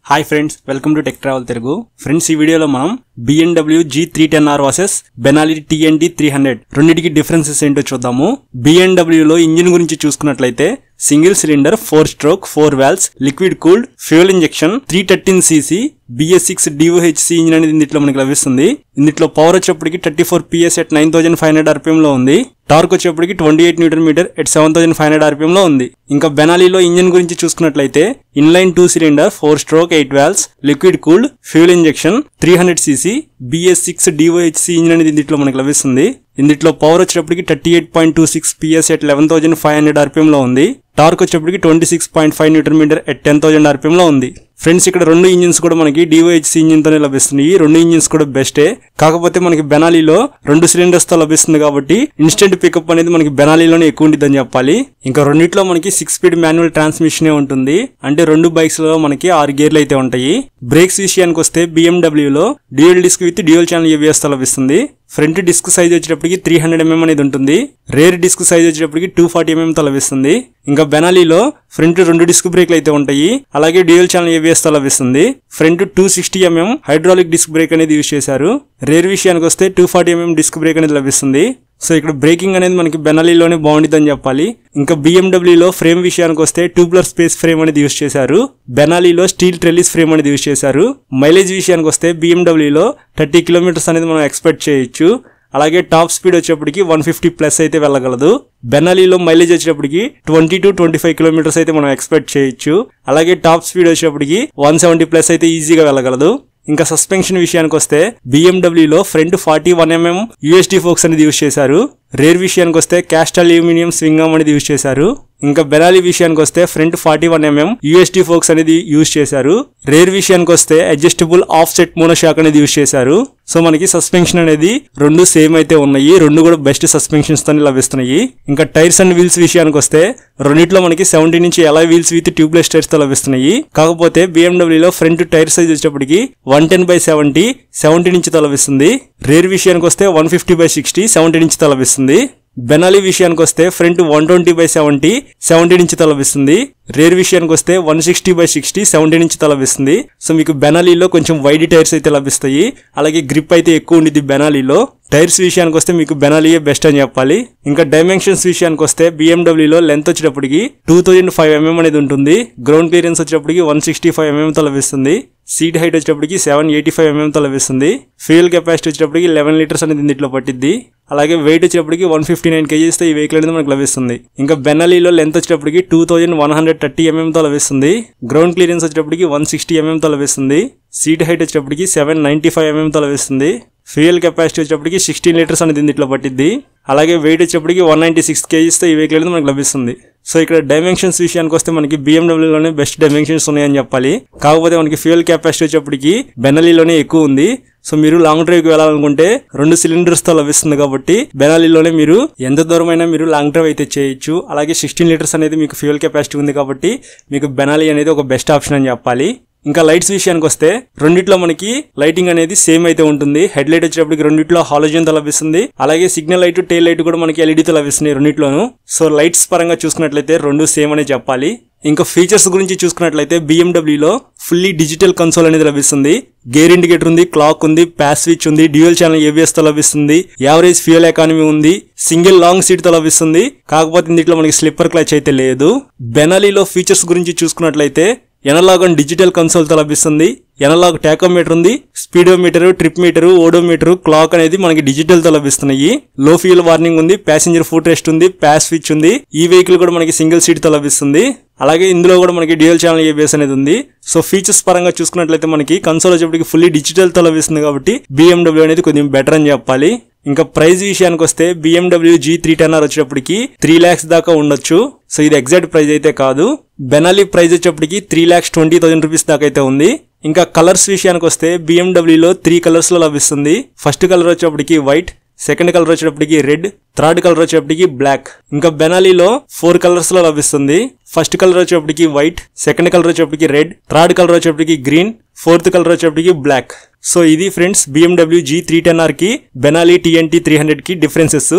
hi friends welcome to tech travel Telugu friends ఈ వీడియోలో మనం BMW G three ten R versus Benelli TNT three hundred రెండింటికి differences ఏంటో చూద్దాము బిఎన్డబ్ల్యూలో ఇంజిన్ గురించి చూసుకున్నట్లయితే single cylinder four stroke four valves liquid cooled fuel injection three thirteen CC BS six DOHC engine అనేది ఇందులో మనకి లభిస్తుంది ఇందులో పవర్ వచ్చేప్పటికి thirty four PS at nine thousand five hundred RPM లో ఉంది టార్క్ వచ్చేప్పటికి twenty eight newton metre at seven thousand five hundred RPM లో ఉంది ఇంకా బెనాలీలో ఇంజిన్ గురించి చూసుకున్నట్లయితే inline two cylinder four stroke eight valves liquid cooled fuel injection three hundred CC BS six DOHC engine అనేది ఇందులో మనకి లభిస్తుంది ఇందులో పవర్ వచ్చేటప్పటికి thirty eight point two six PS at eleven thousand five hundred RPM లో ఉంది torque వచ్చేప్పటికి twenty six point five newton metre at ten thousand RPM లో ఉంది ఫ్రెండ్స్ ఇక్కడ రెండు ఇంజిన్స్ కూడా మనకి డిఓహెచ్సి ఇంజిన్ తోనే లభిస్తున్నాయి ఈ రెండు ఇంజిన్స్ కూడా బెస్టే కాకపోతే మనకి బెనాలీలో రెండు సిలిండర్స్ తో లభిస్తుంది కాబట్టి ఇన్స్టెంట్ పికప్ అనేది మనకి బెనాలీలోనే ఎక్కువ ఉంటుందని చెప్పాలి ఇంకా రెండిట్లో మనకి సిక్స్ స్పీడ్ మాన్యువల్ ట్రాన్స్మిషన్ ఉంటుంది అంటే రెండు బైక్స్ లో మనకి ఆరు గేర్లు అయితే ఉంటాయి బ్రేక్స్ విషయానికి వస్తే BMW లో dual disc with dual channel ABS తో లభిస్తుంది ఫ్రంట్ డిస్క్ సైజ్ వచ్చేటప్పటికి త్రీ హండ్రెడ్ ఎంఎం అనేది ఉంటుంది రేర్ డిస్క్ సైజ్ వచ్చేటప్పటికి టూ ఫార్టీ ఎంఎం తో లభిస్తుంది ఇంకా బెనాలీలో ఫ్రంట్ రెండు డిస్క్ బ్రేక్లు అయితే ఉంటాయి అలాగే డ్యూయల్ ఛానల్ ఏబిఎస్ తో లభిస్తుంది front two sixty MM hydraulic disc brake అనేది యూజ్ చేశారు రేర్ విషయానికి వస్తే two forty MM disc brake అనేది లభిస్తుంది సో ఇక్కడ బ్రేకింగ్ అనేది మనకి బెనాలీలోనే బాగుంటుందని చెప్పాలి ఇంకా బిఎండబ్ల్యూలో ఫ్రేమ్ విషయానికి వస్తే ట్యూబ్లర్ స్పేస్ ఫ్రేమ్ అనేది యూస్ చేశారు బెనాలీలో స్టీల్ ట్రెలిస్ ఫ్రేమ్ అనేది యూస్ చేశారు మైలేజ్ విషయానికి వస్తే బిఎండబ్ల్యూలో థర్టీ కిలోమీటర్స్ అనేది మనం ఎక్స్పెక్ట్ చేయొచ్చు అలాగే టాప్ స్పీడ్ వచ్చేప్పటికి వన్ ఫిఫ్టీ ప్లస్ అయితే వెళ్ళగలదు బెనాలీలో మైలేజ్ వచ్చేటప్పటికి twenty to twenty five kilometres అయితే మనం ఎక్స్పెక్ట్ చేయొచ్చు అలాగే టాప్ స్పీడ్ వచ్చేటప్పటికి వన్ సెవెంటీ ప్లస్ అయితే ఈజీగా వెళ్ళగలదు ఇంకా సస్పెన్షన్ విషయానికి వస్తే బిఎండబ్ల్యూలో front forty one MM USD forks అనేది యూజ్ చేశారు రేర్ విషయానికి వస్తే క్యాస్ట్ అల్యూమినియం స్వింగ్ ఆర్మ్ అనేది యూజ్ చేశారు ఇంకా బెనాలి విషయానికి వస్తే front forty one MM USD forks అనేది యూజ్ చేశారు రేర్ విషయానికి వస్తే అడ్జస్టబుల్ ఆఫ్ సెట్ మోనోషాక్ అనేది యూజ్ చేశారు సో మనకి సస్పెన్షన్ అనేది రెండు సేమ్ అయితే ఉన్నాయి రెండు కూడా బెస్ట్ సస్పెన్షన్స్ తో లభిస్తున్నాయి ఇంకా టైర్స్ అండ్ వీల్స్ విషయానికి వస్తే రెండిట్లో మనకి సెవెంటీ నుంచి ఎలా వీల్స్ విత్ ట్యూబ్లెస్ టైర్స్ తో లభిస్తున్నాయి కాకపోతే BMW లో ఫ్రంట్ టైర్ సైజ్ వచ్చేటప్పటికి one ten by seventy seventy నుంచి తో లభిస్తుంది రేర్ విషయానికి వస్తే one fifty by sixty seventy నుంచి తో లభిస్తుంది బెనాలి విషయానికి వస్తే front one twenty by seventy seventy నుంచి తలభిస్తుంది రేర్ విషయానికి వస్తే one sixty by sixty seventy నుంచి తలభిస్తుంది సో మీకు బెనాలీలో కొంచెం వైడ్ టైర్స్ అయితే లభిస్తాయి అలాగే గ్రిప్ అయితే ఎక్కువ ఉండిద్ది బెనాలీలో టైర్స్ విషయానికి వస్తే మీకు బెనాలీయే బెస్ట్ అని చెప్పాలి ఇంకా డైమెన్షన్స్ విషయానికి వస్తే బిఎండబ్ల్యూలో లెంత్ వచ్చేటప్పటికి టూ థౌజండ్ ఫైవ్ ఎంఎం అనేది ఉంటుంది గ్రౌండ్ క్లియరెన్స్ వచ్చేటప్పటికి వన్ సిక్స్టీ ఫైవ్ ఎంఎం తో లభిస్తుంది సీట్ హైట్ వచ్చేటప్పటికి సెవెన్ ఎయిటీ ఫైవ్ ఎంఎం తో లభిస్తుంది ఫ్యూయల్ కెపాసిటీ వచ్చేటప్పటికి లెవెన్ లీటర్స్ అనేది దీంట్లో పట్టిద్ది అలాగే వెయిట్ వచ్చేటప్పటికి వన్ ఫిఫ్టీ నైన్ కేజీస్ తో ఈ వెహికల్ అనేది మనకు లభిస్తుంది ఇంకా బెన్నలీలో లెంత్ వచ్చేటప్పటికి two thousand one hundred thirty MM తో లభిస్తుంది గ్రౌండ్ క్లియరెన్స్ వచ్చేటప్పటికి వన్ సిక్స్టీ ఎంఎం తో లభిస్తుంది సీట్ హైట్ వచ్చేటప్పటికి సెవెన్ నైన్టీ ఫైవ్ ఎంఎం తో లభిస్తుంది ఫ్యూయల్ కెపాసిటీ వచ్చేటప్పటికి సిక్స్టీన్ లీటర్స్ అనేది దీంట్లో పట్టిద్ది అలాగే వెయిట్ వచ్చేటప్పటికి వన్ నైన్టీ సిక్స్ కేజీస్తో ఈ వెహికల్ అనేది మనకు లభిస్తుంది సో ఇక్కడ డైమెన్షన్స్ విషయానికి వస్తే మనకి బిఎండబ్ల్యూలోనే బెస్ట్ డైమెన్షన్స్ ఉన్నాయని చెప్పాలి కాకపోతే మనకి ఫ్యూయల్ కెపాసిటీ వచ్చేప్పటికి బెనలీలోనే ఎక్కువ ఉంది సో మీరు లాంగ్ డ్రైవ్ కి వెళ్ళాలనుకుంటే రెండు సిలిండర్స్ తో లభిస్తుంది కాబట్టి బెనాలీలోనే మీరు ఎంత దూరమైనా మీరు లాంగ్ డ్రైవ్ అయితే చేయొచ్చు అలాగే సిక్స్టీన్ లీటర్స్ అనేది మీకు ఫ్యూయల్ కెపాసిటీ ఉంది కాబట్టి మీకు బెనాలీ అనేది ఒక బెస్ట్ ఆప్షన్ అని చెప్పాలి ఇంకా లైట్స్ విషయానికి వస్తే రెండిట్లో మనకి లైటింగ్ అనేది సేమ్ అయితే ఉంటుంది హెడ్ లైట్ వచ్చేటప్పటికి రెండిట్లో హాలోజన్ తో లభిస్తుంది అలాగే సిగ్నల్ లైట్ టైల్ లైట్ కూడా మనకి ఎల్ఈడి తో లభిస్తున్నాయి రెండిట్లోను సో లైట్స్ పరంగా చూసుకున్నట్లయితే రెండు సేమ్ అనే చెప్పాలి ఇంకా ఫీచర్స్ గురించి చూసుకున్నట్లయితే బిఎండబ్ల్యూలో ఫుల్లీ డిజిటల్ కన్సోల్ అనేది లభిస్తుంది గేర్ ఇండికేటర్ ఉంది క్లాక్ ఉంది ప్యాస్ స్విచ్ ఉంది డ్యూయల్ ఛానల్ ఏబిఎస్ తో లభిస్తుంది యావరేజ్ ఫ్యూయల్ ఎకానమీ ఉంది సింగిల్ లాంగ్ సీట్ తో లభిస్తుంది కాకపోతే ఇందులో మనకి స్లిప్పర్ క్లచ్ అయితే లేదు బెనాలీలో ఫీచర్స్ గురించి చూసుకున్నట్లయితే ఎనలాగ్ అండ్ డిజిటల్ కన్సోల్ తో లభిస్తుంది ఎనలాగ్ టాకోమీటర్ ఉంది speedometer trip meter odometer clock అనేది మనకి డిజిటల్ తో లభిస్తున్నాయి లో ఫ్యూల్ వార్నింగ్ ఉంది ప్యాసింజర్ ఫుట్ రెస్ట్ ఉంది ప్యాస్ స్విచ్ ఉంది ఈ వెహికల్ కూడా మనకి సింగిల్ సీట్ తో లభిస్తుంది అలాగే ఇందులో కూడా మనకి డ్యూయల్ ఛానల్ ఏబిఎస్ అనేది ఉంది సో ఫీచర్స్ పరంగా చూసుకున్నట్లయితే మనకి కన్సోల్ వచ్చేప్పటికి ఫుల్లీ డిజిటల్ తో లభిస్తుంది కాబట్టి బిఎండబ్ల్యూ అనేది కొంచెం బెటర్ అని చెప్పాలి ఇంకా ప్రైస్ విషయానికి వస్తే BMW G three ten R వచ్చేటప్పటికి త్రీ ల్యాక్స్ దాకా ఉండొచ్చు సో ఇది ఎగ్జాక్ట్ ప్రైస్ అయితే కాదు బెనాలి ప్రైస్ వచ్చేప్పటికి three lakhs twenty thousand rupees దాకా అయితే ఉంది ఇంకా కలర్స్ విషయానికి వస్తే బిఎండబ్ల్యూలో త్రీ కలర్స్ లో లభిస్తుంది ఫస్ట్ కలర్ వచ్చేప్పటికి వైట్ సెకండ్ కలర్ వచ్చేటప్పటికి రెడ్ థర్డ్ కలర్ వచ్చేటప్పటికి బ్లాక్ ఇంకా బెనాలీలో ఫోర్ కలర్స్ లో లభిస్తుంది ఫస్ట్ కలర్ వచ్చేటప్పటికి వైట్ సెకండ్ కలర్ వచ్చేటప్పటికి రెడ్ థర్డ్ కలర్ వచ్చేటప్పటికి గ్రీన్ ఫోర్త్ కలర్ వచ్చేటప్పటికి బ్లాక్ సో ఇది friends BMW G three ten R కి బెనాలీ టీఎన్టీ త్రీ హండ్రెడ్ కి డిఫరెన్సెస్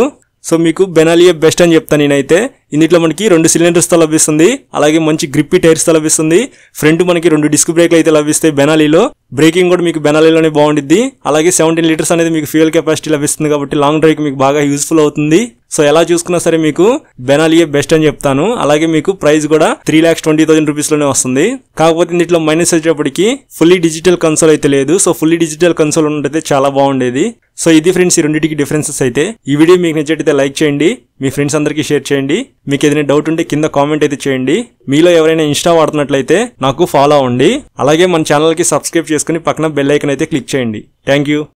సో మీకు బెనాలియే బెస్ట్ అని చెప్తాను నేనైతే ఇందులో మనకి రెండు సిలిండర్స్ తో లభిస్తుంది అలాగే మంచి గ్రిప్పీ టైర్స్ తో లభిస్తుంది ఫ్రంట్ మనకి రెండు డిస్క్ బ్రేక్లు అయితే లభిస్తాయి బెనాలీలో బ్రేకింగ్ కూడా మీకు బెనాలీలోనే బాగుండిద్ది అలాగే సెవెంటీన్ లీటర్స్ అనేది మీకు ఫ్యూయల్ కెపాసిటీ లభిస్తుంది కాబట్టి లాంగ్ డ్రైవ్ మీకు బాగా యూస్ఫుల్ అవుతుంది సో ఎలా చూసుకున్నా సరే మీకు బెనాలియే బెస్ట్ అని చెప్తాను అలాగే మీకు ప్రైస్ కూడా three lakhs twenty thousand rupees లోనే వస్తుంది కాకపోతే ఇందులో మైనస్ వచ్చేటప్పటికి ఫుల్లీ డిజిటల్ కన్సోల్ అయితే లేదు సో ఫుల్లీ డిజిటల్ కన్సోల్ ఉంటే చాలా బాగుండేది సో ఇది ఫ్రెండ్స్ ఈ రెండింటికి డిఫరెన్సెస్ అయితే ఈ వీడియో మీకు నచ్చితే లైక్ చేయండి మీ ఫ్రెండ్స్ అందరికీ షేర్ చేయండి మీకు ఏదైనా డౌట్ ఉంటే కింద కామెంట్ అయితే చేయండి మీలో ఎవరైనా ఇన్స్టా వాడుతున్నట్లయితే నాకు ఫాలో అవ్వండి అలాగే మన ఛానల్కి సబ్స్క్రైబ్ చేసుకుని పక్కన బెల్ ఐకన్ అయితే క్లిక్ చేయండి థ్యాంక్ యూ